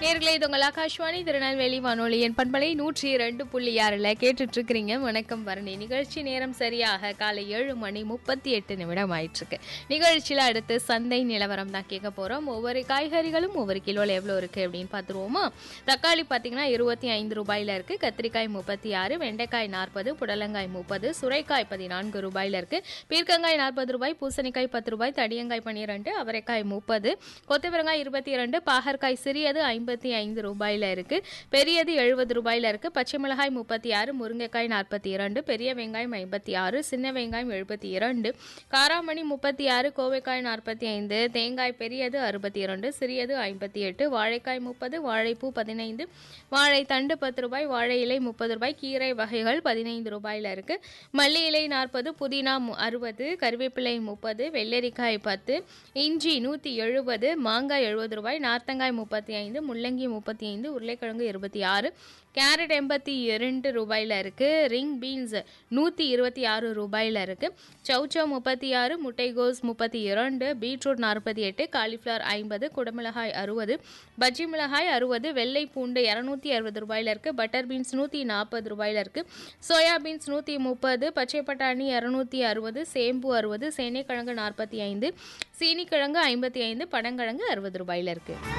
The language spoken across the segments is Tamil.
நேர்களே இது உங்கள் ஆகாஷ்வாணி திருநெல்வேலி வானொலியின் பண்பலை நூற்றி இரண்டு புள்ளி ஆறில் கேட்டுட்டு இருக்கிறீங்க வணக்கம் வரணி நிகழ்ச்சி நேரம் சரியாக காலை ஏழு மணி முப்பத்தி எட்டு நிமிடம் ஆயிட்டிருக்கு நிகழ்ச்சியில் அடுத்து சந்தை நிலவரம் தான் கேட்க போகிறோம் ஒவ்வொரு காய்கறிகளும் ஒவ்வொரு கிலோவில் எவ்வளோ இருக்குது அப்படின்னு பார்த்துருவோமா தக்காளி பார்த்தீங்கன்னா இருபத்தி ஐந்து ரூபாயில் இருக்குது கத்திரிக்காய் முப்பத்தி ஆறு வெண்டைக்காய் நாற்பது புடலங்காய் முப்பது சுரைக்காய் பதினான்கு ரூபாயில் இருக்குது பீர்க்கங்காய் நாற்பது ரூபாய் பூசணிக்காய் பத்து ரூபாய் தடியங்காய் பன்னிரெண்டு அவரைக்காய் முப்பது கொத்தவரங்காய் இருபத்தி இரண்டு பாகற்காய் சிறியது ஐம்பத்தி ஐந்து ரூபாயில இருக்கு பெரியது எழுபது ரூபாயில இருக்கு பச்சை மிளகாய் முப்பத்தி ஆறு முருங்கைக்காய் நாற்பத்தி இரண்டு பெரிய வெங்காயம் ஐம்பத்தி ஆறு சின்ன வெங்காயம் எழுபத்தி இரண்டு காராமணி முப்பத்தி ஆறு கோவைக்காய் நாற்பத்தி ஐந்து தேங்காய் பெரியது அறுபத்தி இரண்டு சிறியது ஐம்பத்தி எட்டு வாழைக்காய் முப்பது வாழைப்பூ பதினைந்து வாழைத்தண்டு பத்து ரூபாய் வாழை இலை முப்பது ரூபாய் கீரை வகைகள் பதினைந்து ரூபாயில இருக்கு மல்லி இலை நாற்பது புதினா மு- அறுபது கருவேப்பிலை முப்பது வெள்ளரிக்காய் பத்து இஞ்சி நூற்றி எழுபது மாங்காய் எழுபது ரூபாய் நார்த்தங்காய் முப்பத்தி ஐந்து முள்ளங்கி முப்பத்தி ஐந்து உருளைக்கிழங்கு இருபத்தி ஆறு கேரட் எண்பத்தி இரண்டு ரூபாயில் இருக்குது ரிங் பீன்ஸ் நூற்றி இருபத்தி ஆறு ரூபாயில் இருக்குது சௌச்சௌ முப்பத்தி ஆறு முட்டைகோஸ் முப்பத்தி இரண்டு பீட்ரூட் நாற்பத்தி எட்டு காலிஃப்ளவர் ஐம்பது குடமிளகாய் அறுபது பஜ்ஜி மிளகாய் அறுபது வெள்ளை பூண்டு இரநூத்தி அறுபது ரூபாயில் இருக்குது பட்டர் பீன்ஸ் நூற்றி நாற்பது ரூபாயில் இருக்குது சோயா பீன்ஸ் நூற்றி முப்பது பச்சை பட்டாணி இரநூத்தி அறுபது சேம்பு அறுபது சேனைக்கிழங்கு நாற்பத்தி ஐந்து சீனிக்கிழங்கு ஐம்பத்தி ஐந்து பனங்கிழங்கு அறுபது ரூபாயில் இருக்குது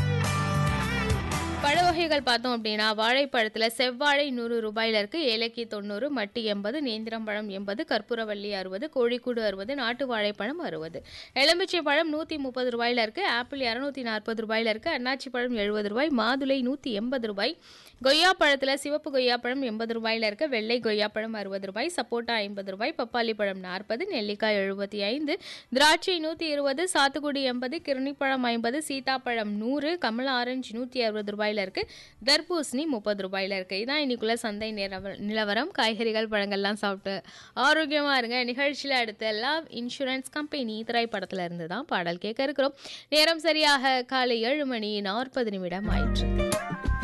பழ வகைகள் பார்த்தோம் அப்படின்னா வாழைப்பழத்தில் செவ்வாழை நூறு ரூபாயில் இருக்கு ஏலக்கி தொண்ணூறு மட்டி எண்பது நேந்திரம்பழம் எண்பது கற்பூரவள்ளி அறுபது கோழிக்கூடு அறுபது நாட்டு வாழைப்பழம் அறுபது எலுமிச்சை பழம் நூற்றி முப்பது ரூபாயில் இருக்கு ஆப்பிள் இரநூத்தி நாற்பது ரூபாயில் இருக்கு அன்னாச்சி பழம் எழுபது ரூபாய் மாதுளை நூற்றி எண்பது ரூபாய் கொய்யா பழத்தில் சிவப்பு கொய்யாப்பழம் எண்பது ரூபாயில் இருக்கு வெள்ளை கொய்யாப்பழம் அறுபது ரூபாய் சப்போட்டா ஐம்பது ரூபாய் பப்பாளி பழம் நாற்பது நெல்லிக்காய் எழுபத்தி ஐந்து திராட்சை நூற்றி இருபது சாத்துக்குடி எண்பது கிருணிப்பழம் ஐம்பது சீதாப்பழம் நூறு கமலா ஆரஞ்சு நூற்றி அறுபது ரூபாயில் இருக்கு தர்பூசணி முப்பது ரூபாயில் இருக்கு இதான் இன்னைக்குள்ள சந்தை நிலவ நிலவரம் காய்கறிகள் பழங்கள்லாம் சாப்பிட்டு ஆரோக்கியமா இருங்க நிகழ்ச்சியில் அடுத்த லவ் இன்சூரன்ஸ் கம்பெனி திரைப்படத்துல இருந்து தான் பாடல் கேட்க இருக்கிறோம் நேரம் சரியாக காலை ஏழு மணி நாற்பது நிமிடம் ஆயிற்று